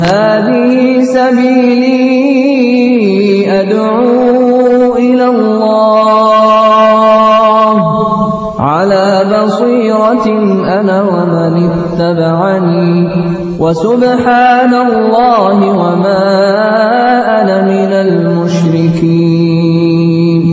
هَٰذِهِ سَبِيلِي أَدْعُو إِلَى اللَّهِ ۚ عَلَىٰ بَصِيرَةٍ أَنَا وَمَنِ اتَّبَعَنِي ۖ وَسُبْحَانَ اللَّهِ وَمَا أَنَا مِنَ الْمُشْرِكِينَ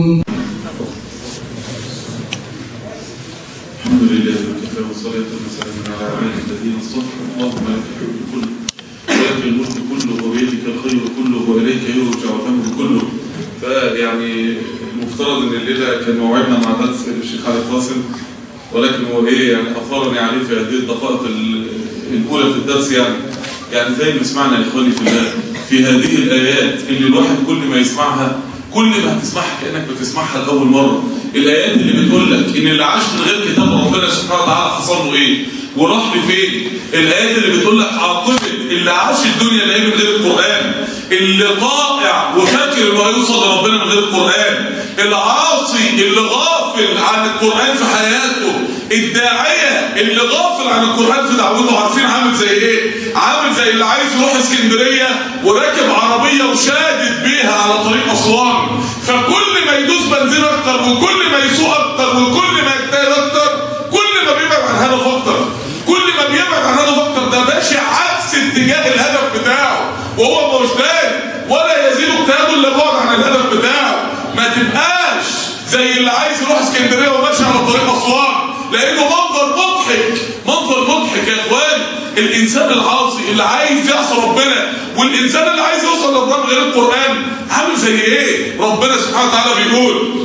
الحمد لله وكفى والصلاة والسلام على عباده الذين اصطفى اللهم لك الحمد كله ولك الملك كله وبيدك الخير كله وإليك يرجع الأمر كله فيعني المفترض ان الليلة كان موعدنا مع درس الشيخ علي قاسم ولكن هو ايه يعني أثارني عليه في هذه الدقائق ال- الأولى في الدرس يعني يعني زي ما سمعنا يا إخواني في الله في هذه الآيات اللي الواحد كل ما يسمعها كل ما هتسمعها كأنك بتسمعها لأول مرة الآيات اللي بتقول لك إن اللي عاش من غير كتاب ربنا سبحانه وتعالى حصل له إيه وراح لفين الآيات اللي بتقول لك عاقبة اللي عاش الدنيا اللي هي من غير القرآن اللي طائع وفاكر إنه هيوصل لربنا من غير القرآن العاصي اللي غافل عن القرآن في حياته الداعية اللي غافل عن القرآن في دعوته عارفين عامل زي ايه عامل زي اللي عايز يروح اسكندرية وراكب عربية وشادد بيها على طريق أسوان فكل ما يدوس بنزين اكتر وكل ما يسوق اكتر وكل ما يجتهد اكتر كل ما بيبعد عن هدف اكتر كل ما بيبعد عن هدف اكتر ده ماشي عكس اتجاه الهدف بتاعه وهو مش داري ولا يزيد اجتهاده الا بعد عن الهدف بتاعه ما تبقاش زي اللي عايز يروح اسكندريه وماشي على طريق اسوان لانه منظر مضحك منظر مضحك يا اخوان الانسان العاصي اللي عايز يعصي ربنا والانسان اللي عايز يوصل لربنا من غير القران عامل زي ايه ربنا سبحانه وتعالى بيقول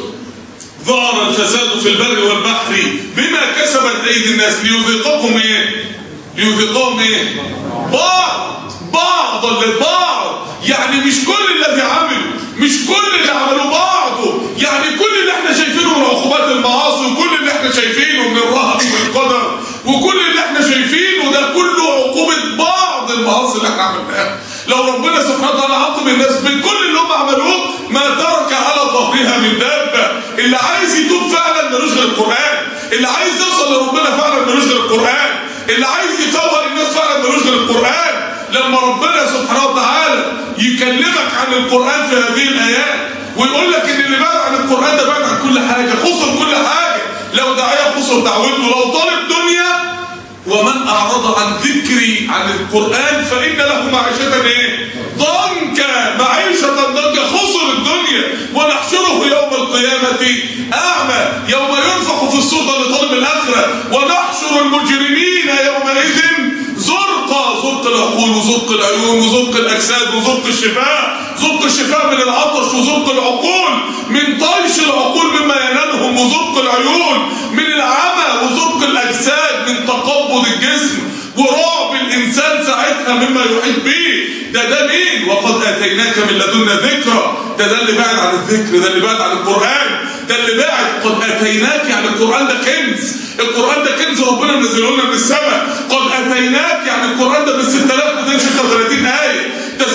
ظهر الفساد في البر والبحر بما كسبت ايدي الناس ليذيقكم ايه ليذيقهم ايه بعض بعض لبعض يعني مش كل الذي عملوا مش كل اللي عملوا بعضه يعني كل اللي احنا شايفينه من عقوبات المعاصي وكل اللي احنا شايفينه من الرهب والقدر وكل اللي احنا شايفينه ده كله عقوبة بعض المعاصي اللي احنا عملناها لو ربنا سبحانه وتعالى عاقب الناس من كل اللي هم عملوه ما ترك على ظهرها من دابة اللي عايز يتوب فعلا ملوش غير القرآن اللي عايز يوصل لربنا فعلا ملوش غير القرآن اللي عايز يفوق الناس فعلا ملوش غير القرآن لما ربنا سبحانه وتعالى يكلمك عن القرآن في هذه الآيات ويقول لك ان اللي بعد عن القرآن ده بعد عن كل حاجة خسر كل حاجة لو داعية خسر دعوته لو طالب دنيا ومن أعرض عن ذكري عن القرآن فإن له معيشة إيه؟ ضنكا معيشة ضنكا خسر الدنيا ونحشره يوم القيامة أعمى يوم ينفخ في الصور لطالب الآخرة ونحشر المجرمين يومئذ زرقا زرق العقول وزرق العيون وزرق الأجساد وزرق الشفاء زرق الشفاء من العطش وزرق العقول من طيش العقول مما ينالهم وزرق العيون من العمى وزرق الأجساد من تقبض الجسم ورعب الإنسان ساعتها مما يحيط به ده ده مين وقد آتيناك من لدنا ذكرى ده ده اللي بعد عن الذكر ده اللي بعد عن القرآن ده اللي بعد قد آتيناك يعني القرآن ده كنز القرآن ده كنز ربنا منزله لنا من السماء قد آتيناك يعني القرآن ده ب 6236 آية ده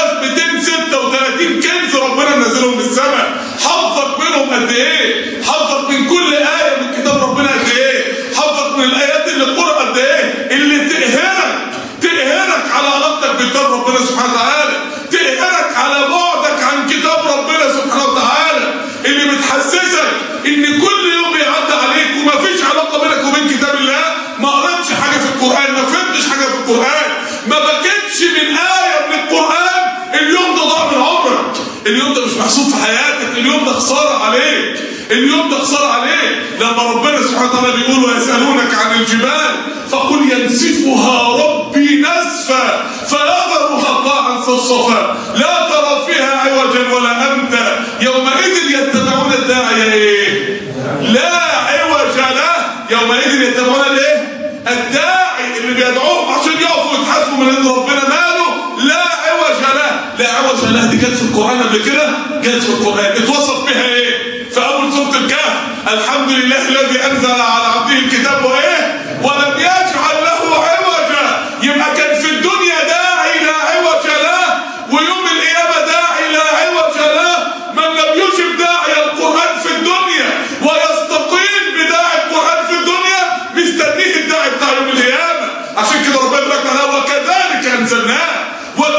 6236 كنز ربنا منزله من السماء حظك منهم قد ايه حظك من كل آية من كتاب ربنا قد ايه حظك من الآيات اللي القرآن قد ايه اللي تقهرك تقهرك على علاقتك بكتاب ربنا سبحانه وتعالى تقهرك على بعدك عن كتاب ربنا سبحانه وتعالى اللي بتحسسك ان كل يوم بيعدي عليك ومفيش علاقه بينك وبين كتاب الله ما قرأتش حاجه في القران ما فهمتش حاجه في القران ما بكتش من ايه من القران اليوم ده ضاع من عمرك اليوم ده مش محسوب في حياتك اليوم ده خساره عليك اليوم ده خساره عليك لما ربنا سبحانه وتعالى بيقول ويسالونك عن الجبال فقل ينسفها ربي نسفا فيذرها قاعا صفصفا لا ترى فيها عوجا ولا امتا يومئذ يتبعون الداعي ايه لا عوج له يومئذ يتبعون الايه الداعي اللي بيدعوهم عشان يقفوا يتحاسبوا من عند ربنا ماله لا عوج له لا عوج له دي جت في القران قبل كده جت في القران اتوصف بها ايه في اول سوره الكهف الحمد لله الذي انزل على عبده الكتاب وايه ولم يجعل له عوجا يبقى كان في الدنيا داعي لا عوج له ويوم القيامه داعي لا عوج له من لم يجب داعي القران في الدنيا ويستقيم بداعي القران في الدنيا مستنيه الداعي بتاع يوم القيامه عشان كده ربنا يقول لك وكذلك انزلناه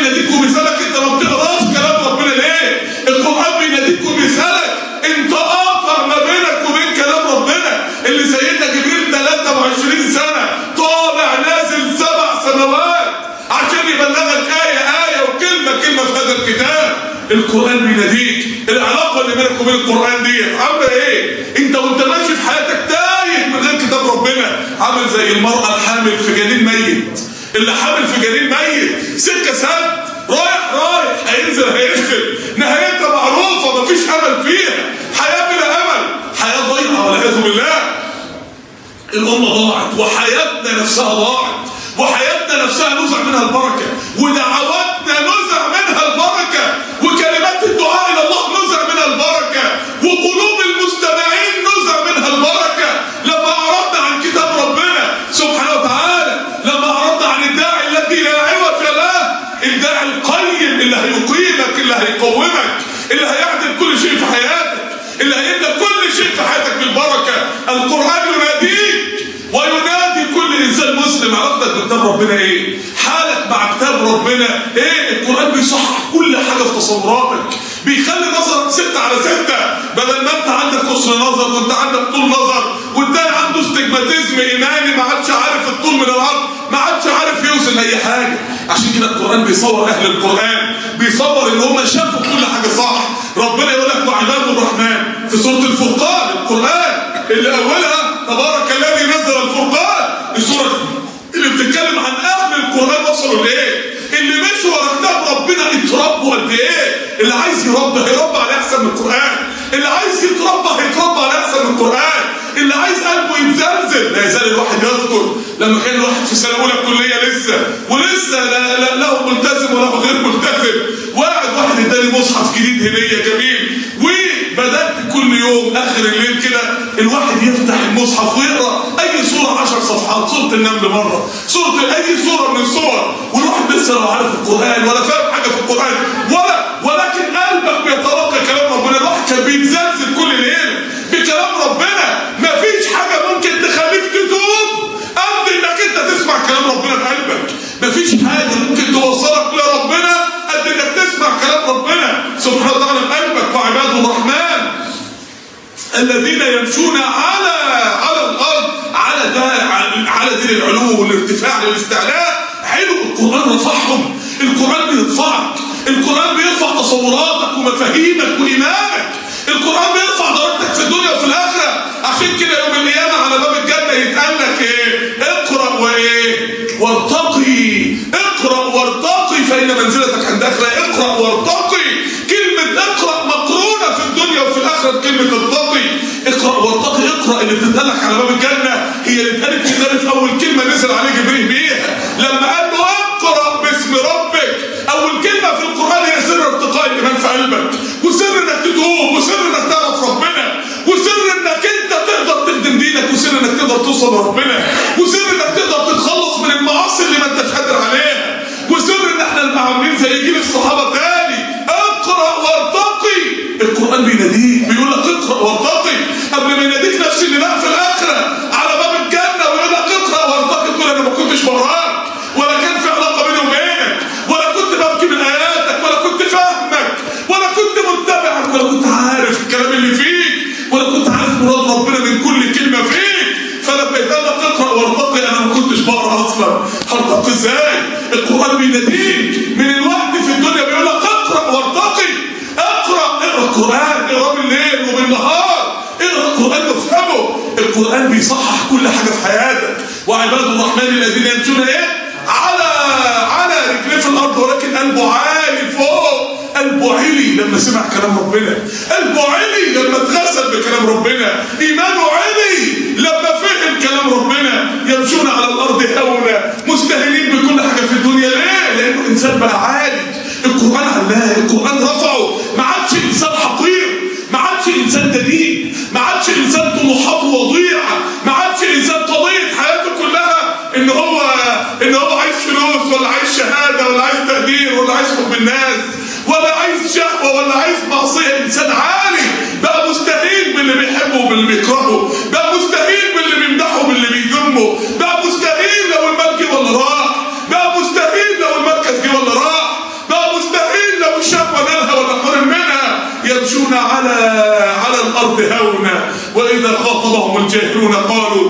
بيناديك وبيسالك انت ما بتقراش كلام ربنا ليه القران بيناديك وبيسالك انت اثر ما بينك وبين كلام ربنا اللي سيدنا جبريل 23 سنه طالع نازل سبع سنوات عشان يبلغك ايه ايه وكلمه كلمه في هذا الكتاب القران بيناديك العلاقه اللي بينك وبين القران دي عامله ايه انت وانت ماشي في حياتك تايه من غير كتاب ربنا عامل زي المراه الحامل في جنين ميت اللي حامل في جنين ميت سكه سد رايح رايح هينزل هينزل نهايتها معروفه مفيش امل فيها حياه بلا امل حياه ضيعه والعياذ بالله الامه ضاعت وحياتنا نفسها ضاعت وحياتنا نفسها نزع منها البركه ودعواتنا نزع منها البركه وكلمات الدعاء الى الله نزع منها البركه وقلوب المستمعين نزع منها البركه لما اعرضنا عن كتاب ربنا سبحانه وتعالى لما اعرضنا عن الداعي الذي لا عوج له الداعي القيم اللي هيقيمك اللي هيقومك اللي هيعدل كل شيء في حياتك اللي هيملى كل شيء في حياتك بالبركه القران يناديك وينادي كل انسان مسلم علاقتك بكتاب ربنا ايه؟ حالك مع كتاب ربنا ايه؟ القران بيصحح كل حاجه في تصوراتك بيخلي نظرك ستة على ستة بدل ما انت عندك قصر نظر وانت عندك طول نظر والتاني عنده استجماتيزم ايماني ما عادش عارف الطول من العرض ما عادش عارف يوزن اي حاجه عشان كده القران بيصور اهل القران بيصور ان هم شافوا كل حاجه صح ربنا يقول لك وعباد الرحمن في سوره الفرقان القران اللي اولها تبارك الذي نزل الفرقان السوره اللي بتتكلم عن اهل القران وصلوا لايه اللي مشوا ورا كتاب ربنا اتربوا قد ايه اللي عايز يربى هيربى على احسن من القران اللي عايز يتربى هيتربى على احسن من القران اللي عايز قلبه يتزلزل لا يزال الواحد يذكر لما كان الواحد في سنه اولى كليه لسه ولسه لا, لا له ملتزم وله غير ملتزم وقعد واحد اداني مصحف جديد هديه جميل وبدات كل يوم اخر الليل كده الواحد يفتح المصحف ويقرا اي سوره 10 صفحات سوره النمل مره سوره اي سوره من السور والواحد لسه لا عارف القران ولا فاهم حاجه في القران ولا ولكن قلبك بيتلقى كلام ربنا الواحد كان بيتزلزل كل ليله بكلام ربنا مفيش حاجه ممكن تخليك تتوب قد انك انت تسمع كلام ربنا بقلبك مفيش حاجه ممكن توصلك لربنا قد انك تسمع كلام ربنا سبحانه وتعالى بقلبك وعباد الرحمن الذين يمشون على على الارض على ده على دين العلو والارتفاع للاستعلاء حلو القران رفعهم القران بيرفعك القران بيرفع تصوراتك ومفاهيمك وايمانك القران بيرفع درجتك في الدنيا وفي الاخره عشان كده يوم القيامه على باب الجنه يتقال لك ايه اقرا وايه وارتقي اقرا وارتقي فان منزلتك عند اخره اقرا وارتقي كلمه اقرا مقرونه في الدنيا وفي الاخره بكلمه ارتقي اقرا وارتقي اقرا اللي بتتقال لك على باب الجنه هي اللي اتقالت في في اول كلمه نزل عليه جبريل بيها لما قال له اقرا باسم ربك اول كلمه في القران هي سر ارتقاء الايمان في قلبك وسر انك تتوب وسر انك تعرف ربنا وسر انك انت تقدر تخدم دينك وسر انك تقدر توصل لربنا وسر انك تقدر تتخلص من المعاصي اللي ما انتش قادر عليها وسر ان احنا نبقى عاملين زي جيل الصحابه تاني اقرا وارتقي القران بيناديك بيقول لك اقرا وارتقي قبل ما يناديك نفس اللي بقى في الاخره على باب الجنه ويقول لك اقرا وارتقي تقول انا ما كنتش بقراك ولا كان في علاقه بيني وبينك ولا كنت ببكي من اياتك ولا كنت فاهمك ولا كنت متبعك ولا كنت عارف الكلام اللي فيك ولا كنت عارف مراد ربنا من كل كلمه فيك فلما يتقال لك اقرا وارتقي انا ما كنتش بقرا اصلا هرتقي ازاي؟ القران بيناديك من الوقت في الدنيا بيقول لك اقرا وارتقي اقرا اقرا القران اقرا بالليل وبالنهار اقرا القران وافهمه القران بيصحح كل حاجه في حياتك وعباد الرحمن الذين يمشون ايه؟ على على رجليه في الارض ولكن قلبه عالي فوق قلبه علي لما سمع كلام ربنا قلبه علي لما اتغسل بكلام ربنا ايمانه علي لما فهم كلام ربنا يمشون على الارض هونا مستهينين بكل حاجه في الدنيا ليه؟ لانه انسان بقى عالي القران علاه القران رفعه ما عادش انسان حقير ما عادش انسان دليل ما عادش انسان طموحاته وضيعه ما عادش انسان قضيه حياته كلها ان هو ان هو عايز فلوس ولا عايز شهاده ولا عايز تقدير ولا عايز حب الناس ولا عايز شهوه ولا عايز معصيه انسان عالي بقى مستهين باللي بيحبه وباللي بيكرهه بقى مستهين باللي بيمدحه وباللي بيذمه بقى مستهين لو المال جه ولا راح بقى مستهين لو المركز جه ولا راح المؤمنون قالوا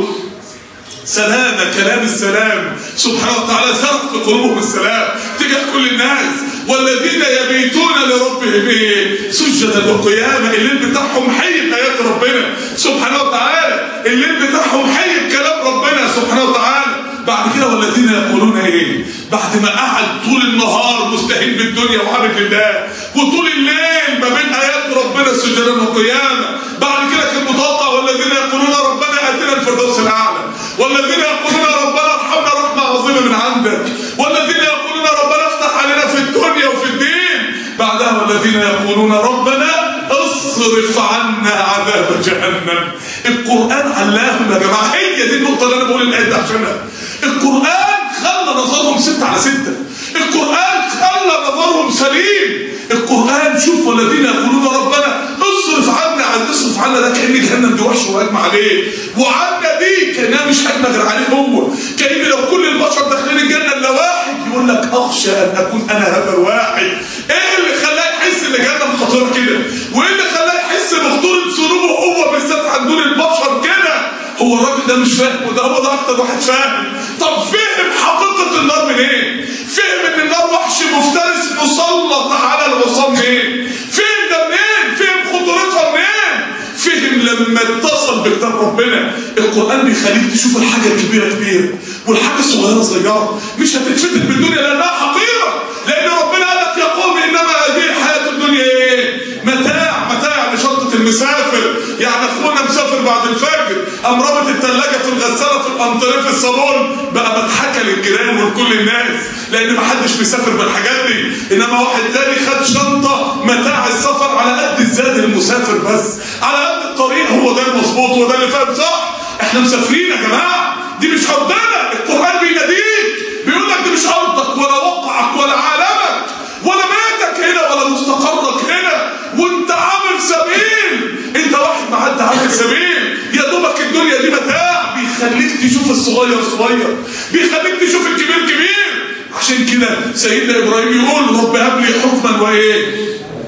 سلام كلام السلام سبحانه وتعالى زرع في قلوبهم السلام تجاه كل الناس والذين يبيتون لربهم ايه سجدا وقياما الليل بتاعهم حي بايات ربنا سبحانه وتعالى الليل بتاعهم حي بكلام ربنا سبحانه وتعالى بعد كده والذين يقولون ايه بعد ما قعد طول النهار مستهين بالدنيا وعابد لله وطول الليل ما بين ايات ربنا سجدا وقياما بعد كده كان متوقع والذين يقولون ربنا اتنا الفردوس الاعلى والذين يقولون ربنا ارحمنا رحمه عظيمه من عندك والذين يقولون ربنا افتح علينا في الدنيا وفي الدين بعدها والذين يقولون ربنا اصرف عنا عذاب جهنم القران علاهم يا جماعه هي دي النقطه اللي انا بقول الايه دي عشانها القران خلى نظرهم ستة على ستة القرآن خلى نظرهم سليم القرآن شوف والذين يقولون ربنا اصرف عنا عن اصرف عنا ده كأن جهنم دي وحش وهجم عليه وعنا دي كأنها مش هجمة غير عليه هو كأن لو كل البشر داخلين الجنة الا واحد يقول لك اخشى ان اكون انا هذا الواحد ايه اللي خلاه يحس ان جهنم خطير كده وايه اللي خلاه يحس بخطورة ذنوبه هو بالذات عن دول البشر كده هو الراجل ده مش فاهم وده هو ده اكتر واحد فاهم طب فهم حقيقه النار منين؟ إيه؟ فهم ان النار وحش مفترس مسلط على العصام منين؟ فهم ده منين؟ فهم خطورتها منين؟ فهم لما اتصل بكتاب ربنا القران بيخليك تشوف الحاجه الكبيره كبيره والحاجه الصغيره صغيره مش هتتفتت بالدنيا لانها حقيره لان ربنا قال لك يا قوم انما هذه الحياه الدنيا ايه؟ متاع متاع لشنطه المسافر يعني اخونا مسافر بعد الفجر قام رابط الثلاجه في الغساله في الانتريه في الصالون بقى مضحكه للجيران ولكل الناس لان ما حدش بيسافر بالحاجات دي انما واحد تاني خد شنطه متاع السفر على قد الزاد المسافر بس على قد الطريق هو ده المظبوط هو ده اللي فاهم صح احنا مسافرين يا جماعه دي مش ارضنا القران بيناديك بيقول لك دي مش ارضك ولا وقعك ولا عالمك ولا بيتك هنا ولا مستقرك هنا وانت عامل سبيل انت واحد معدي عامل سبيل يا دوبك الدنيا دي متاع بيخليك تشوف الصغير صغير بيخليك تشوف الكبير كبير عشان كده سيدنا ابراهيم يقول رب هب لي حكما وايه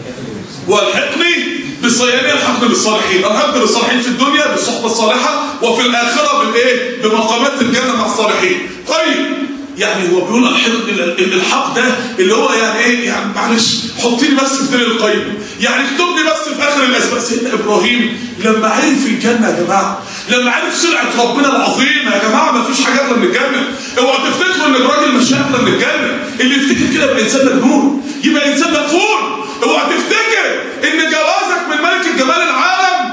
والحقني بالصيانين الحقني بالصالحين الحقني بالصالحين في الدنيا بالصحبه الصالحه وفي الاخره بالايه بمقامات الجنه مع الصالحين طيب يعني هو بيقول الحق الحق ده اللي هو يعني ايه يعني معلش حطيني بس في ديل القيمه يعني اكتبني بس في اخر الاسباب سيدنا ابراهيم لما عرف الجنه يا جماعه لما عرف سلعه ربنا العظيمه يا جماعه ما فيش حاجه اغلى من الجنه اوعوا تفتكروا ان الراجل مش اغلى من الجنه اللي يفتكر كده يبقى انسان مجنون يبقى انسان مغفور اوعى تفتكر ان جوازك من ملك الجمال العالم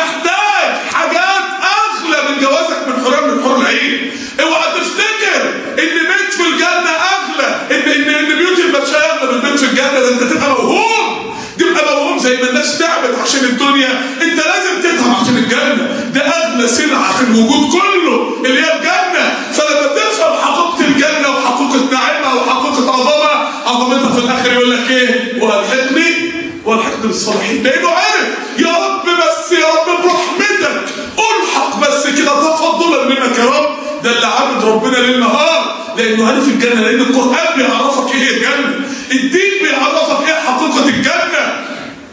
محتاج حاجات اغلى من جوازك من حرام من حور العين اوعى تفتكر ان بيت في الجنه اغلى ان ان ان بيوت البشر اغلى من بيت في الجنه ده انت تبقى موهوم تبقى موهوم زي ما الناس تعبت عشان الدنيا انت لازم تتعب عشان الجنه ده اغلى سلعه في الوجود كله اللي هي الجنه فلما تفهم حقيقه الجنه وحقيقه نعيمها وحقيقه عظمها عظمتها في الاخر يقول لك ايه والحقني والحقني بالصالحين لانه عارف يا رب بس يا رب برحمتك الحق بس كده تفضلا منك يا رب ده اللي عابد ربنا ليل نهار لانه عارف الجنه لان القران بيعرفك ايه هي الجنه الدين بيعرفك ايه حقيقه الجنه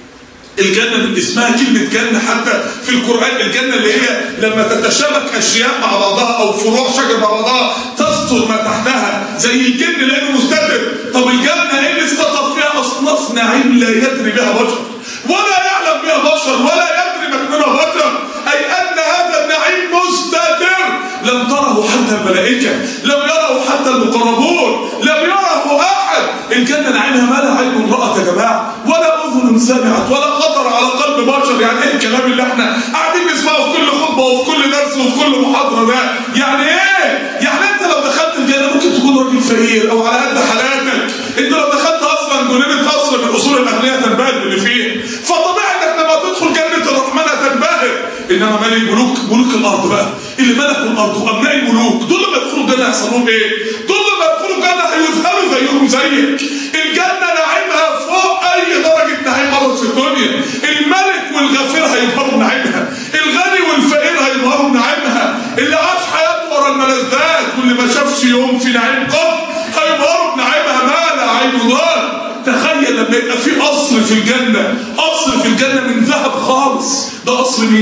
الجنة من اسمها كلمة جنة حتى في القرآن الجنة اللي هي لما تتشابك أشياء مع بعضها أو فروع شجر مع بعضها تستر ما تحتها زي الجن لأنه مستتر طب الجنة إيه اللي استطر فيها أصناف نعيم لا يدري بها بشر ولا يعلم بها بشر ولا يدري مكنونها بشر أي أن هذا النعيم مستتر لم تره حتى الملائكة لم يره حتى المقربون لم يره أحد الجنة نعيمها ما لا عين رأت يا جماعة ولا أذن سمعت ولا خطر على قلب بشر يعني ايه الكلام اللي احنا قاعدين نسمعه في كل خطبة وفي كل درس وفي كل محاضرة ده يعني ايه يعني انت لو دخلت الجنة ممكن تكون راجل فقير او على قد حالاتك انت لو دخلت اصلا جنينة قصر من اصول الاغنياء تنبهر باللي فيه فطبيعي انك لما تدخل جنة الرحمن هتنبهر انما مال الملوك ملوك الارض بقى اللي ملكوا الارض وابناء الملوك دول لما يدخلوا الجنة هيحصل لهم ايه؟ دول لما يدخلوا الجنة هيذهلوا زيهم زيك الجنة نعيمها فوق اي درجة نعيم مرت في الدنيا الملك والغفير هيظهروا بنعيمها الغني والفقير هيظهروا بنعيمها اللي عاش حياته ورا الملذات واللي ما شافش يوم في نعيم قط هيظهروا بنعيمها ما لا عين نار تخيل لما يبقى في قصر في الجنة قصر في الجنة من ذهب خالص ده قصر مين؟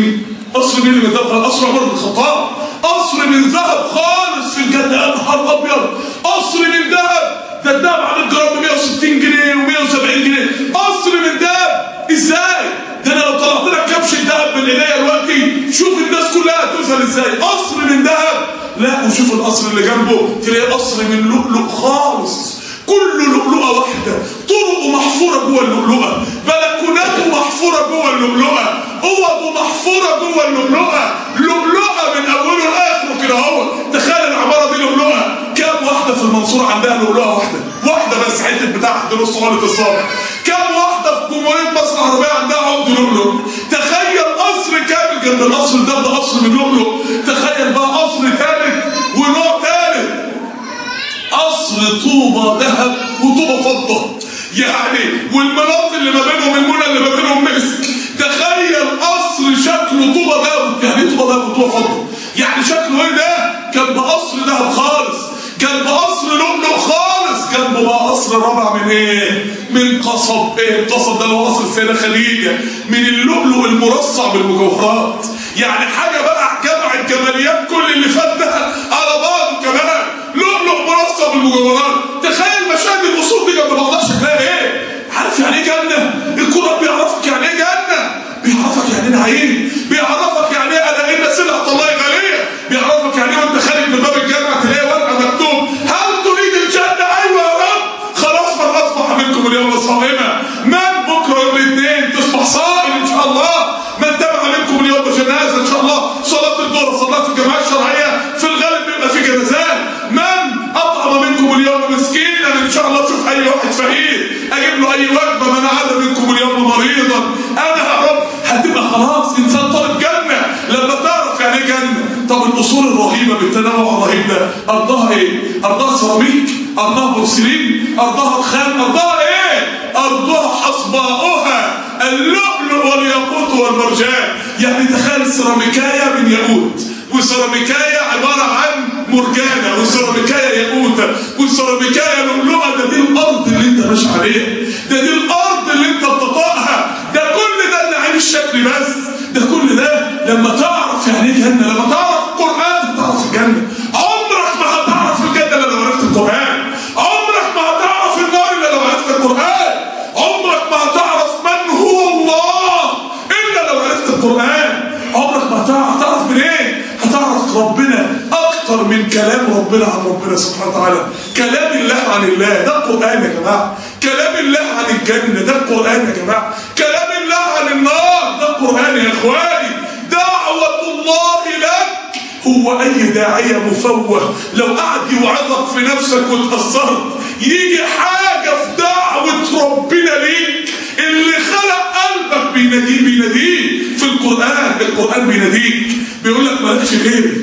قصر مين اللي من ذهب قصر عمر بن الخطاب قصر من ذهب خالص في الجنه يا نهار ابيض قصر من ذهب ده الذهب على الجرام ب 160 جنيه و170 جنيه قصر من ذهب ازاي؟ ده انا لو طلعت لك كبش الذهب من ايديا دلوقتي شوف الناس كلها هتوصل ازاي قصر من ذهب لا وشوف القصر اللي جنبه تلاقي قصر من لؤلؤ خالص كل لؤلؤه واحده طرقه محفوره جوه اللؤلؤه بلكوناته محفوره جوه اللؤلؤه اوضه محفوره جوه اللؤلؤه لؤلؤه من اوله لاخره كده اهو تخيل العماره دي لؤلؤه كام واحده في المنصوره عندها لؤلؤه واحده واحده بس حته بتاع حد نص غلط الصابع كام واحده في جمهوريه مصر العربيه عندها عقد لؤلؤ تخيل قصر كامل جنب القصر ده ده قصر من لؤلؤ تخيل بقى قصر ثالث ونوع ثالث قصر طوبة ذهب وطوبة فضة يعني والمناطق اللي ما بينهم المنى اللي ما بينهم مسك تخيل قصر شكله طوبة ذهب يعني ايه طوبة ذهب وطوبة فضة يعني شكله ايه ده كان بقصر ذهب خالص كان بقصر لؤلؤ خالص كان بقى قصر رابع من ايه من قصب ايه القصب ده اللي هو قصر السيدة خديجة من اللؤلؤ المرصع بالمجوهرات يعني حاجة بقى جمع الجماليات كل اللي فات ده على بعضه كمان لؤلؤ مرصع بالمجوهرات تخيل مشاهد القصور دي جنب بعضها شكلها ايه عارف يعني ايه جنة القرآن بيعرفك يعني ايه جنة بيعرفك يعني ايه نعيم بيعرفك يعني ايه انا ان سلعة الله غالية بيعرفك يعني ايه وانت خارج من باب الجامعة تلاقي ورقة مكتوب هل تريد الجنة ايوه يا رب خلاص من اصبح منكم اليوم صائما من بكره يوم الاثنين تصبح صائم ان شاء الله من تبع منكم اليوم جنازه ان شاء الله صلاه الظهر صلاه في الجماعه الشرعيه في الغالب بيبقى في جنازات من اطعم منكم اليوم مسكينا ان شاء الله اشوف اي واحد فقير اجيب له اي وجبه من عاد منكم اليوم مريضا انا يا رب هتبقى خلاص انسان طالب جنه لما تعرف يعني ايه جنه طب الاصول الرهيبه بالتنوع الرهيب ده ارضها ايه؟ ارضها سيراميك ارضها بورسلين ارضها رخام ارضها ايه؟ ارضها حصباؤها اللؤلؤ والياقوت والمرجان يعني تخيل سيراميكايه من ياقوت وسيراميكايه عباره عن مرجانه وسيراميكايه ياقوته وسيراميكايه لؤلؤه ده دي الارض اللي انت ماشي عليها ده دي الارض اللي انت بتطاقها ده كل ده النعيم الشكلي بس ده كل ده لما تعرف يعني ايه جنه لما تعرف القران تعرف الجنه عمرك ما هتعرف الجنه الا لو عرفت القران عمرك ما هتعرف النار الا لو عرفت القران عمرك ما هتعرف من هو الله الا لو عرفت القران عمرك ما هتعرف هتعرف منين هتعرف ربنا اكتر من كلام ربنا عن ربنا سبحانه وتعالى كلام الله عن الله ده القران يا جماعه كلام الله عن الجنه ده القران يا جماعه كلام الله عن النار ده القران يا اخواني دعوه الله لك هو اي داعيه مفوه لو قعد يوعظك في نفسك واتاثرت يجي حاجه في دعوه ربنا ليك اللي خلق قلبك بيناديه بيناديه في القران القران بيناديك بيقول لك مالكش غيري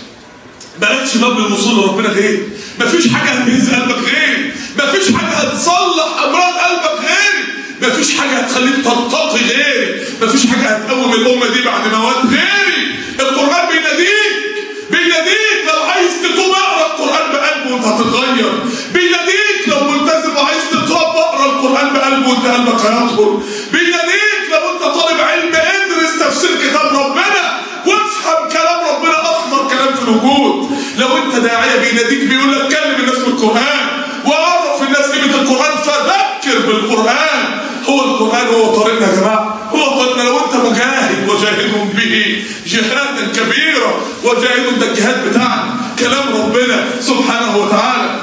مالكش باب للوصول لربنا غيري مفيش حاجه هتهز قلبك غيري مفيش حاجه هتصلح امراض قلبك غيري مفيش حاجه هتخليك ترتقي غيري مفيش حاجه هتقوم الامه دي بعد موات غيري القران بيناديك بيناديك لو عايز تتوب اقرا القران بقلبه وانت هتتغير بيناديك لو ملتزم وعايز تتوب اقرا القران بقلبه وانت قلبك هيطهر بيناديك لو انت طالب علم ادرس تفسير كتاب ربنا وافهم كلام ربنا افضل كلام في الوجود لو انت داعيه بيناديك بيقول لك كلم الناس بالقران وعرف الناس قيمه القران فذكر بالقران هو القران هو طريقنا يا جماعه هو طريقنا لو انت مجاهد وجاهد به جهادا كبيرا وجاهد ده الجهاد بتاعنا كلام ربنا سبحانه وتعالى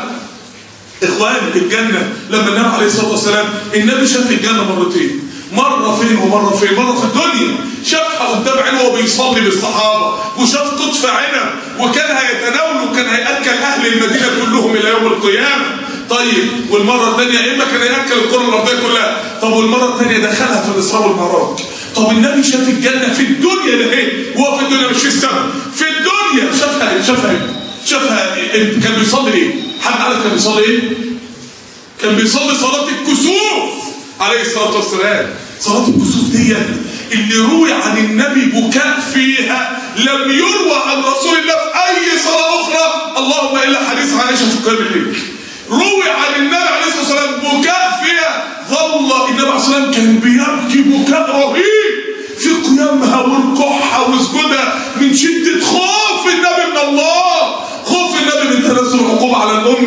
اخواني الجنه لما النبي عليه الصلاه والسلام النبي شاف الجنه مرتين مرة فين ومرة فين مرة في الدنيا شافها قدام عينه وهو بيصلي بالصحابة وشاف قطف عنب وكان هيتناوله وكان هيأكل أهل المدينة كلهم إلى يوم القيامة طيب والمرة الثانية إما كان هيأكل القرى الأرضية كلها طب والمرة الثانية دخلها في الإسراء والمعراج طب النبي شاف الجنة في الدنيا ده إيه؟ وهو في الدنيا مش في السماء في الدنيا شافها إيه؟ شافها إيه؟ شافها إيه؟ كان بيصلي إيه؟ حد عارف كان بيصلي إيه؟ كان بيصلي صلاة الكسوف عليه الصلاة والسلام صلاة الكسوف دي اللي روي عن النبي بكاء فيها لم يروى عن رسول الله في أي صلاة أخرى اللهم إلا حديث عائشة في قيام الليل روي عن النبي عليه الصلاة والسلام بكاء فيها ظل النبي عليه الصلاة والسلام كان بيبكي بكاء رهيب في قيامها وركوعها وسجودها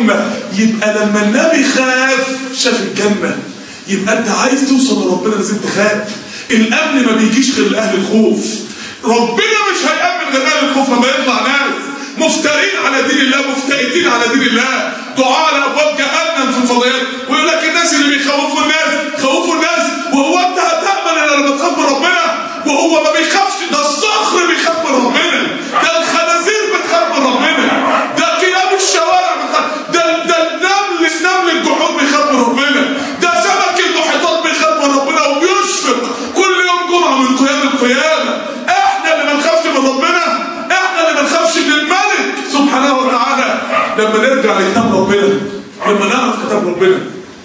الامه يبقى لما النبي خاف شاف الجنه يبقى انت عايز توصل لربنا لازم تخاف الامن ما بيجيش غير لاهل الخوف ربنا مش هيامن غير اهل الخوف لما يطلع ناس مفترين على دين الله مفتئتين على دين الله دعاء على ابواب جهنم في الفضائيات ويقول لك الناس اللي بيخوفوا الناس خوفوا الناس وهو انت هتامن الا لما تخاف من ربنا وهو ما بيخافش ده الصخر بيخاف من ربنا ده الخنازير بتخاف من ربنا ده كلاب الشوارع بتخاف ده ده النمل النمل الجحود بيخاف من ربنا ده سمك المحيطات بيخاف من ربنا وبيشفق كل يوم جمعه من قيام القيامه احنا اللي ما نخافش من ربنا احنا اللي ما نخافش من الملك سبحانه وتعالى لما نرجع لكتاب ربنا لما نعرف كتاب ربنا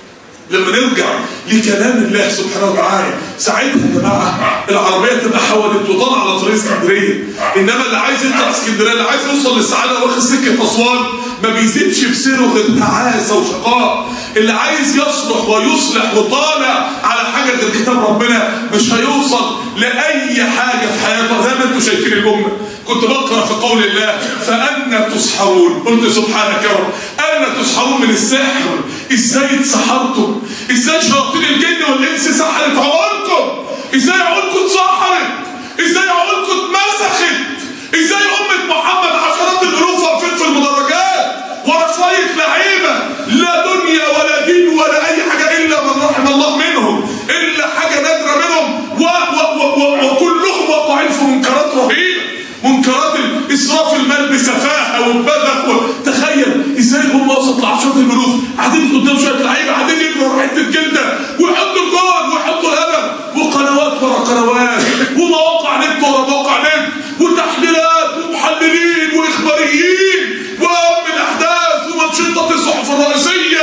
لما نرجع لكلام الله سبحانه وتعالى ساعتها يا جماعه العربيه تبقى حولت وطالعه على طريق اسكندريه انما اللي عايز يطلع اسكندريه اللي عايز يوصل للسعاده واخد سكه اسوان ما بيزيدش في سيره غير تعاسه وشقاء اللي عايز يصلح ويصلح وطالع على حاجه غير كتاب ربنا مش هيوصل لاي حاجه في حياته زي ما انتم شايفين الامه كنت بقرا في قول الله فأنا تسحرون قلت سبحانك يا رب أنا تسحرون من السحر ازاي اتسحرتم ازاي شياطين الجن والانس سحرت عقولكم ازاي عقولكم اتسحرت ازاي عقولكم اتمسخت ازاي أمة محمد عشرات الألوف واقفين في المدرجات ورا شوية لعيبة لا دنيا ولا دين ولا أي حاجة إلا من رحم الله منهم إلا حاجة نادرة منهم و و و و وكلهم واقعين في منكرات رهيبة منكرات اسراف المال بسفاهه وبذخ تخيل ازاي هم وسط العشرات الملوك قاعدين قدام شويه لعيبه قاعدين يجروا ورا حته الجلده ويحطوا الجول ويحطوا الهدف وقنوات ورا قنوات ومواقع نت ورا مواقع نت وتحليلات ومحللين واخباريين واهم الاحداث وانشطه الصحف الرئيسيه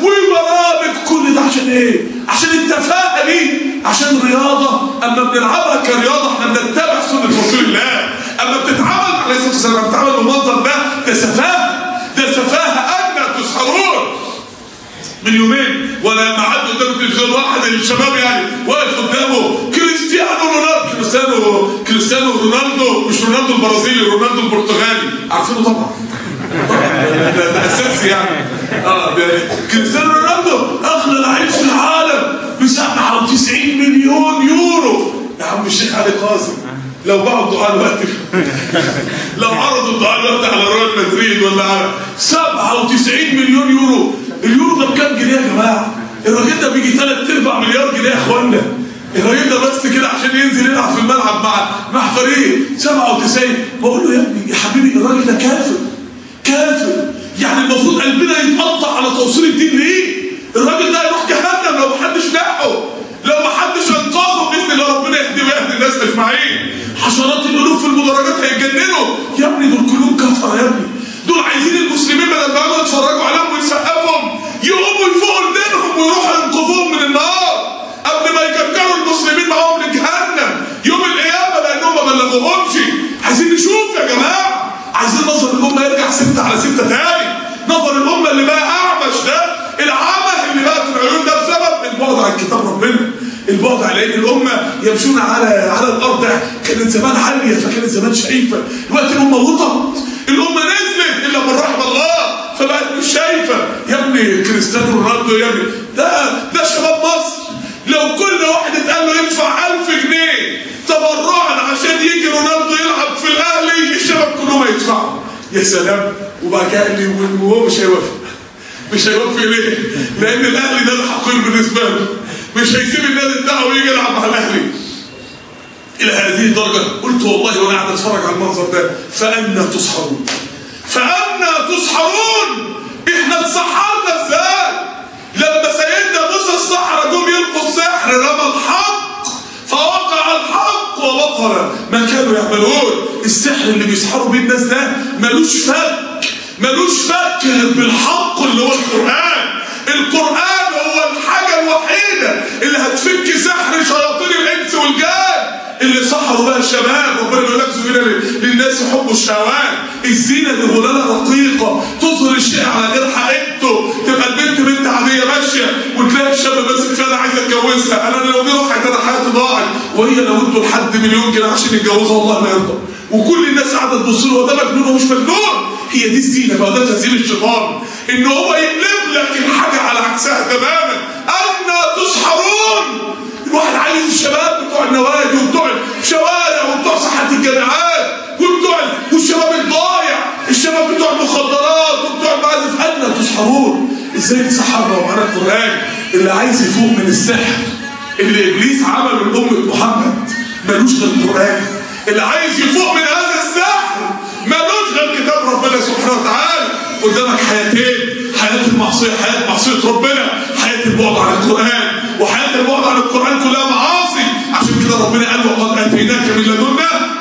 وبرامج كل ده عشان ايه؟ عشان التفاهه دي عشان رياضه اما بنلعبها كرياضه احنا بنتبع سنه رسول الله اما بتتعامل عليه الصلاه والسلام بتتعامل بالمنظر ده ده سفاهه ده سفاهه ان تسحرون من يومين وانا لما عدوا قدام التلفزيون واحد الشباب يعني واقف قدامه كريستيانو رونالدو كريستيانو كريستيانو رونالدو مش رونالدو البرازيلي رونالدو البرتغالي عارفينه طبعا طبعا ده, ده اساسي يعني اه ده كريستيانو رونالدو اغلى لعيب في العالم ب 97 مليون يورو يا عم الشيخ علي قاسم لو باعوا الدعاء دلوقتي لو عرضوا الدعاء دلوقتي على ريال مدريد ولا على 97 مليون يورو اليورو ده بكام جنيه يا جماعه؟ الراجل ده بيجي 3 ارباع مليار جنيه يا اخوانا الراجل ده بس كده عشان ينزل يلعب في الملعب مع مع فريق 97 بقول له يا ابني يا حبيبي الراجل ده كافر كافر يعني المفروض قلبنا يتقطع على توصيل الدين ليه؟ الراجل ده يروح جهنم لو محدش ناحه لو محدش انقذه باذن الله ربنا يهدي ويهدي الناس اجمعين حشرات الالوف في المدرجات هيتجننوا يا ابني دول كلهم كفره يا ابني دول عايزين المسلمين بدل ما يقعدوا يتفرجوا عليهم ويسقفهم يقوموا يفوقوا لدينهم ويروحوا ينقذوهم من النار قبل ما يكركروا المسلمين معاهم لجهنم يوم القيامه لانهم ما بلغوهمش عايزين نشوف يا جماعه عايزين نظر الامه يرجع سته على سته تاني نظر الامه اللي بقى اعمش ده العمى اللي بقى في العيون ده بسبب البعد عن كتاب ربنا البعد على ان الامه يمشون على على الارض كانت زمان عاليه فكانت زمان شايفه دلوقتي الامه وطت الامه نزلت الا من رحم الله فبقت مش شايفه يا ابني كريستيانو رونالدو يا ابني ده ده شباب مصر لو كل واحد اتقال له يدفع 1000 جنيه تبرعا عشان يجي رونالدو يلعب في الاهلي الشباب كلهم هيدفعوا يا سلام وبعد كده قال لي وهو مش هيوافق مش هيوافق ليه؟ لان الاهلي ده الحقير بالنسبه له مش هيسيب النادي بتاعه ويجي يلعب مع الاهلي الى هذه الدرجه قلت والله وانا قاعد اتفرج على المنظر ده فانا تسحرون فانا تسحرون احنا اتسحرنا ازاي لما سيدنا موسى السحرة جم يلقوا السحر رمى الحق فوقع الحق وبطل ما كانوا يعملون السحر اللي بيسحروا بيه الناس ده ملوش فك ملوش فك غير بالحق اللي هو القرآن القرآن هو الحاجة الوحيدة اللي هتفك سحر شياطين الإنس والجان اللي سحروا بقى الشباب ربنا بيقول لك زين للناس حب الشهوات الزينه دي غلاله رقيقه تظهر الشيء على غير حقيقته تبقى البنت بنت عاديه ماشيه وتلاقي الشاب ماسك فيها انا عايز اتجوزها انا لو دي وقعت انا حياتي ضاعت وهي لو ادوا لحد مليون جنيه عشان يتجوزها والله ما يرضى وكل الناس قاعده تبص له ده مجنون ومش مجنون هي دي الزينه بقى ده تهذيب الشيطان ان هو يقلب لك الحاجه على عكسها تماما ان تسحرون الواحد عايز الشباب بتوع النوادي وبتوع الشوارع وبتوع صحه الجامعات وبتوع والشباب الضايع الشباب بتوع المخدرات وبتوع المعازف ان تسحرون ازاي تسحرنا ومعانا القران اللي عايز يفوق من السحر اللي ابليس عمله لامه محمد ملوش غير القران اللي عايز يفوق من هذا السحر ملوش غير كتاب ربنا سبحانه وتعالى قدامك حياتين حياه المعصيه حياه معصيه ربنا حياه البعد عن القران وحياه البعد عن القران كلها معاصي عشان كده ربنا قال وقد اتيناك من لدنا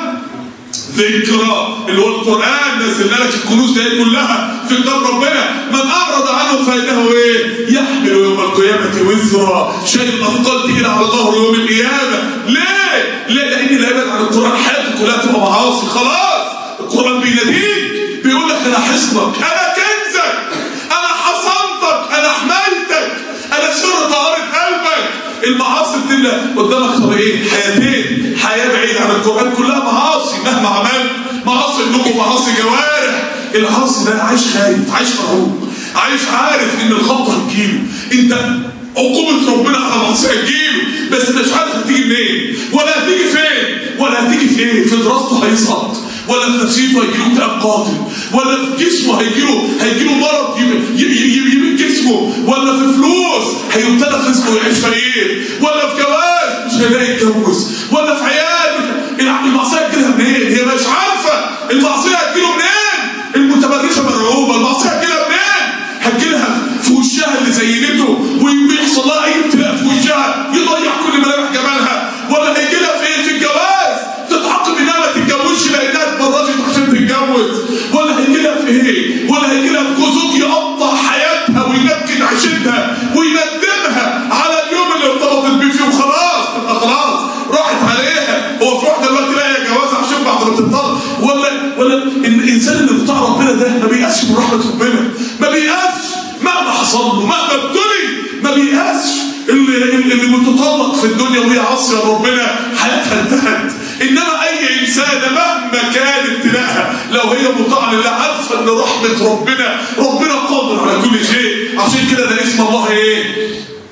ذكرى اللي هو القران نزلنا لك الكنوز دي كلها في كتاب ربنا من اعرض عنه فانه ايه يحمل يوم القيامه وزرا شيء اثقل تقيل على ظهره يوم القيامه ليه؟ ليه؟ لان اللي يبعد عن القران حياته كلها تبقى معاصي خلاص القران بيناديك بيقول لك انا حصنك انا كنزك انا حصنتك انا حمايتك انا سر طهاره قلبك المعاصي بتبقى قدامك طريقين حياتين حياه بعيده عن القران كلها معاصي مهما عملت معاصي قلوب ومعاصي جوارح العاصي ده عايش خايف عايش مرعوب عايش عارف ان الخطه هتجيله انت عقوبة ربنا على معصية هتجيله بس مش عارف هتيجي منين ولا هتيجي فين ولا هتيجي في ايه في دراسته هيسقط ولا في نفسيته هيجيله اكتئاب قاتل ولا في جسمه هيجيله هيجيله مرض يمين جسمه ولا في فلوس هيبتلى في رزقه ويعيش فقير ولا في جواز مش هيلاقي يتجوز ولا في عيال المعصيه هتجيلها منين؟ هي مش عارفه المعصيه هتجيله منين؟ المتبرجه مرعوبه المعصيه هتجيلها منين؟ هتجيلها في وشها اللي زينته ويحصل لها اي ابتلاء في وشها يضيع كل ملامح جمالها ولا هيجيلها في ايه؟ في الجواز تتعاقب انها ما تتجوزش لانها اتبرجت عشان تتجوز ولا هيجيلها في ايه؟ ولا هيجيلها في جوزوك يقطع حياتها وينكد عيشتها ويندمها على اليوم اللي ارتبطت بيه فيه وخلاص تبقى خلاص راحت عليها هو في واحده دلوقتي لاقيه جواز عشان بعد ما تنطلق ولا ولا الانسان اللي بتاع ربنا ده ما بيقاسش من رحمه ربنا ما بيقاسش مهما حصل له مهما ابتلي ما بيقاسش اللي اللي متطلق في الدنيا وهي عاصيه ربنا حياتها انتهت انما اي انسانه مهما كان ابتلاءها لو هي مطاعه لله عارفه ان رحمه ربنا ربنا قادر على كل شيء عشان كده ده اسم الله ايه؟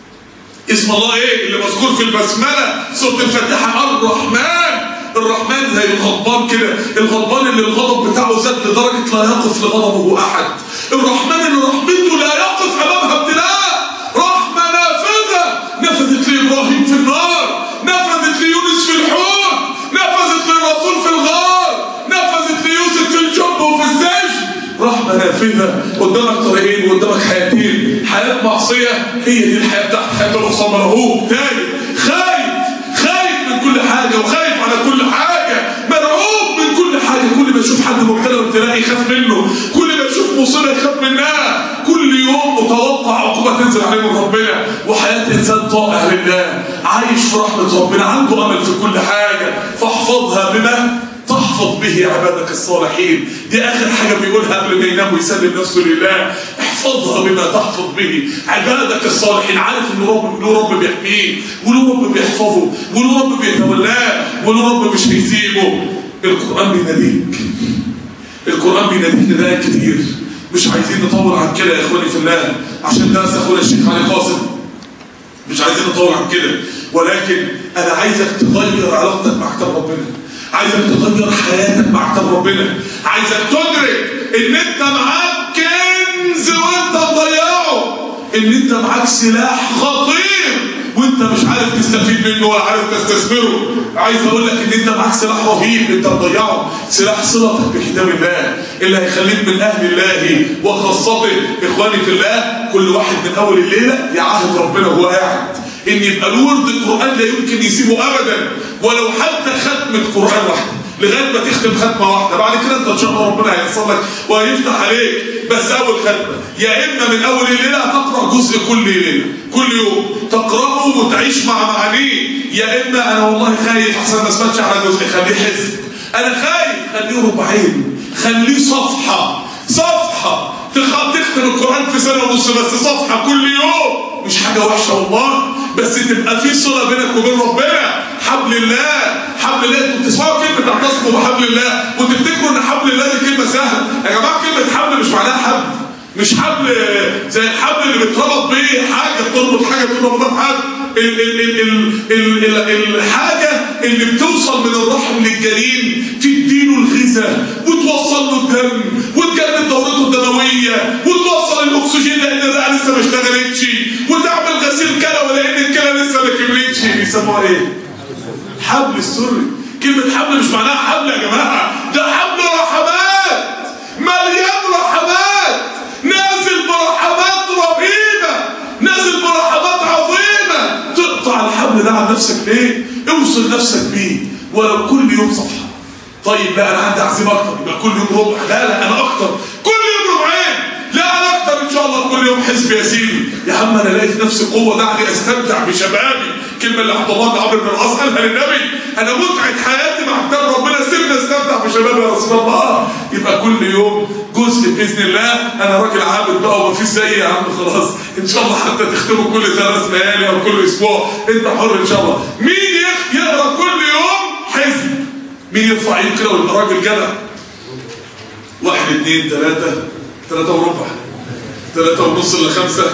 اسم الله ايه اللي مذكور في البسمله سوره الفاتحه الرحمن الرحمن زي الغضبان كده الغضبان اللي الغضب بتاعه زاد لدرجه لا يقف لغضبه احد الرحمن اللي رحمته لا يقف امامها ابتلاء رحمه نافذه نفذت لابراهيم في النار نفذت ليونس في الحوت نفذت للرسول في الغار نفذت ليوسف في الجب وفي السجن رحمة نافذة قدامك طريقين وقدامك حياتين حياة معصية هي دي الحياة بتاعت حياة الأقصى مرهوب تاني خايف خايف من كل حاجة وخايف على كل حاجة مرعوب من كل حاجة كل ما يشوف حد مبتلى بابتلاء يخاف منه كل ما يشوف مصيبة يخاف منها كل يوم متوقع عقوبة تنزل عليه من ربنا وحياة إنسان طائع لله عايش في رحمة ربنا عنده أمل في كل حاجة فاحفظها بما تحفظ به عبادك الصالحين دي اخر حاجه بيقولها قبل ما ينام ويسلم نفسه لله احفظها بما تحفظ به عبادك الصالحين عارف ان رب له رب بيحميه وله رب بيحفظه وله رب بيتولاه وله رب مش هيسيبه القران بيناديك القران بيناديك نداءات كتير مش عايزين نطول عن كده يا اخواني في الله عشان درس اخونا الشيخ علي قاسم مش عايزين نطول عن كده ولكن انا عايزك تغير علاقتك مع كتاب ربنا عايزك تغير حياتك مع كتاب ربنا عايزك تدرك ان انت معاك كنز وانت مضيعه ان انت معاك سلاح خطير وانت مش عارف تستفيد منه ولا عارف تستثمره عايز اقول لك ان انت معاك سلاح رهيب انت مضيعه سلاح صلتك بكتاب الله اللي هيخليك من اهل الله وخاصته اخواني في الله كل واحد من اول الليله يعاهد ربنا وهو قاعد ان يبقى له ورد القران لا يمكن يسيبه ابدا ولو حتى ختمه قران واحده لغايه ما تختم ختمه واحده بعد كده انت ان شاء الله ربنا هييسر لك وهيفتح عليك بس اول ختمه يا اما من اول الليله هتقرا جزء كل ليله كل يوم تقراه وتعيش مع معانيه يا اما انا والله خايف احسن ما اسمعش على جزء خليه حزب انا خايف خليه ربعين خليه صفحه صفحه تختم القران في سنه ونص بس صفحه كل يوم مش حاجه وحشه والله بس تبقى في صله بينك وبين ربنا حبل الله حبل الله انتوا بتسمعوا كلمه اعتصموا بحبل الله وتفتكروا ان حبل الله دي كلمه سهله يا جماعه كلمه حبل مش معناها حبل مش حبل زي الحبل اللي بيتربط بيه حاجه بتربط حاجه بتربط بحبل ال ال ال ال ال ال الحاجه اللي بتوصل من الرحم للجنين تديله الغذاء وتوصل له الدم وتجدد دورته الدمويه وتوصل الاكسجين لان الرئه لسه ما اشتغلتش وتعمل غسيل كلوي لان الكلى لسه ما كملتش بيسموها ايه؟ حبل السري كلمة حبل مش معناها حبل يا جماعة ده حبل رحمات مليان رحمات نازل برحمات رهيبة نازل برحمات عظيمة تقطع الحبل ده عن نفسك ليه؟ اوصل نفسك بيه ولو كل يوم صفحة طيب لا انا عندي عزيمة اكتر يبقى كل يوم ربع لا لا انا اكتر كل يوم ربعين لا انا اكتر ان شاء الله كل يوم حزب يا سيدي يا عم انا لقيت نفسي قوه دعني استمتع بشبابي الكلمه اللي عبد الله بن عمرو بن العاص قالها للنبي انا متعه حياتي مع كتاب ربنا سيبني استمتع بشبابي يا رسول الله يبقى كل يوم جزء باذن الله انا راجل عابد بقى وما فيش زيي يا عم خلاص ان شاء الله حتى تختموا كل ثلاث ليالي او كل اسبوع انت حر ان شاء الله مين يخ- يقرا كل يوم حزب مين يرفع ايده كده ويبقى راجل جدع واحد اثنين ثلاثة ثلاثة وربع ثلاثة ونص إلا خمسة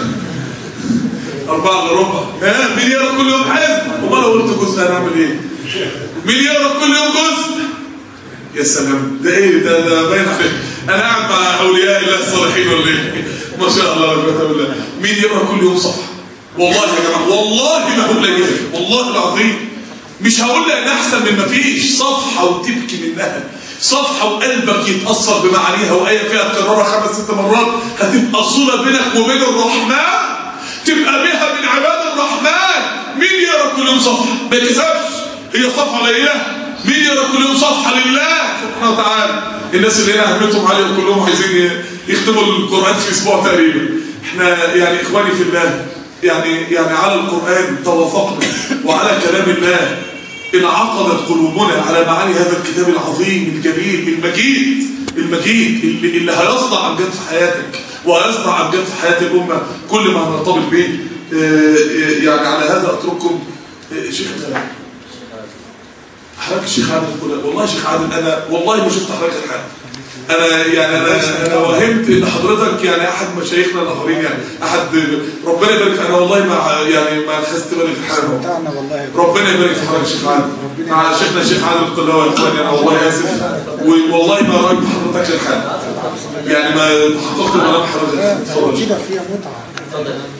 أربعة إلا ربع ها مين يقرا كل يوم حزب وما لو قلت جزء هنعمل إيه؟ مين يقرا كل يوم جزء؟ يا سلام ده إيه ده ده باين عليك أنا قاعد مع أولياء الله الصالحين ولا إيه؟ ما شاء الله لا قوة إلا بالله مين يقرا كل يوم صفحة؟ والله يا جماعة والله ما هقول لك والله العظيم مش هقول لك احسن من ما فيش صفحه وتبكي منها صفحه وقلبك يتاثر بمعانيها وايه فيها تكررها خمس ست مرات هتبقى صله بينك وبين الرحمن تبقى بها من عباد الرحمن مين يقرا كل يوم صفحه ما يكسبش هي صفحه قليله مين يقرا كل يوم صفحه لله سبحانه وتعالى الناس اللي هي همتهم عاليه وكلهم عايزين يختموا القران في اسبوع تقريبا احنا يعني اخواني في الله يعني يعني على القرآن توافقنا وعلى كلام الله انعقدت قلوبنا على معاني هذا الكتاب العظيم الجليل المجيد المجيد اللي, اللي هيصنع امجاد في حياتك وهيصنع امجاد في حياه الامه كل ما هنرتبط به آه، آه، يعني على هذا اترككم آه، شيخ حضرتك الشيخ عادل كده والله يا شيخ عادل انا والله ما شفت حضرتك الحال انا يعني انا انا وهمت ان حضرتك يعني احد مشايخنا الاخرين يعني احد ربنا يبارك فيك. انا والله ما يعني ما خدت بالي في الحال بتاعنا والله ربنا يبارك في حضرتك يا شيخ عادل مع شيخنا الشيخ عادل القلاوي يا اخواني انا والله اسف والله ما رايت حضرتك الحال يعني ما حققت ملامح حضرتك اتفضل كده فيها متعة